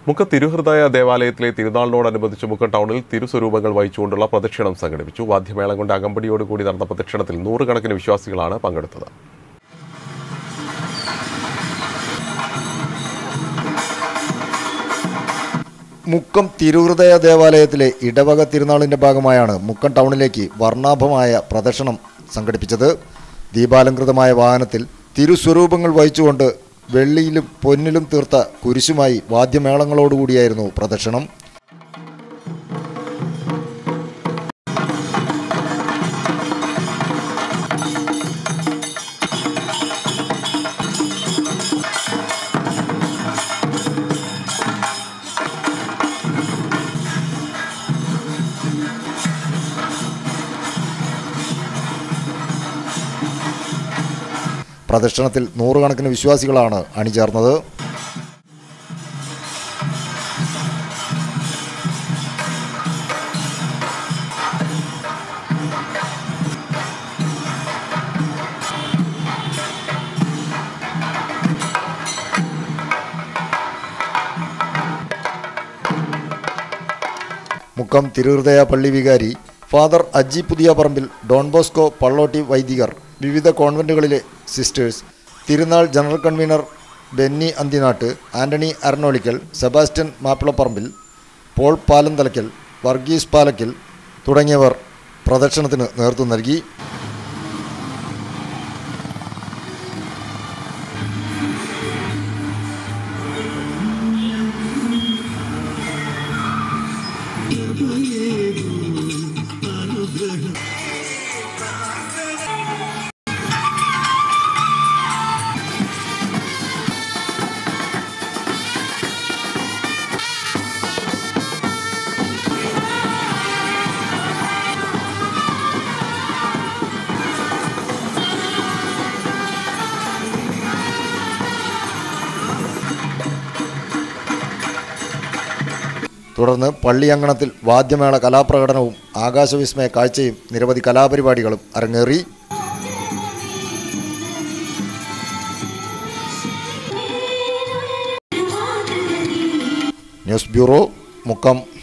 മുക്ക തിരുഹൃദയ ദേവാലയത്തിലെ തിരുനാളിനോടനുബന്ധിച്ച് മുക്ക ടൗണിൽ തിരുസ്വരൂപങ്ങൾ വഹിച്ചുകൊണ്ടുള്ള പ്രദക്ഷിണം സംഘടിപ്പിച്ചു വാദ്യമേളം കൊണ്ട് അകമ്പടിയോടുകൂടി നടന്ന പ്രദക്ഷിണത്തിൽ നൂറുകണക്കിന് വിശ്വാസികളാണ് പങ്കെടുത്തത് മുക്കം തിരുഹൃദയ ദേവാലയത്തിലെ ഇടവക തിരുനാളിന്റെ ഭാഗമായാണ് മുക്കം ടൗണിലേക്ക് വർണ്ണാഭമായ പ്രദർശനം സംഘടിപ്പിച്ചത് ദീപാലങ്കൃതമായ വാഹനത്തിൽ തിരുസ്വരൂപങ്ങൾ വഹിച്ചുകൊണ്ട് വെള്ളിയിലും പൊന്നിലും തീർത്ത കുരിശുമായി വാദ്യമേളങ്ങളോടുകൂടിയായിരുന്നു പ്രദർശനം പ്രദർശനത്തിൽ നൂറുകണക്കിന് വിശ്വാസികളാണ് അണിചേർന്നത് മുക്കം തിരുഹൃദയ പള്ളി വികാരി ഫാദർ അജി പുതിയ പറമ്പിൽ ഡോൺ ബോസ്കോ പള്ളോട്ടി വൈദികർ വിവിധ കോൺവെന്റുകളിലെ സിസ്റ്റേഴ്സ് തിരുനാൾ general convener Benny Anthinattu Antony Aranolickal Sebastian Mappilaparambil Paul Palanthalackal Varghese Palackal തുടങ്ങിയവർ പ്രദർശനത്തിന് നേതൃത്വം നൽകി തുടർന്ന് പള്ളി അങ്കണത്തിൽ വാദ്യമേള കലാപ്രകടനവും ആകാശവിസ്മയ കാഴ്ചയും നിരവധി കലാപരിപാടികളും അരങ്ങേറി ന്യൂസ് ബ്യൂറോ മുക്കം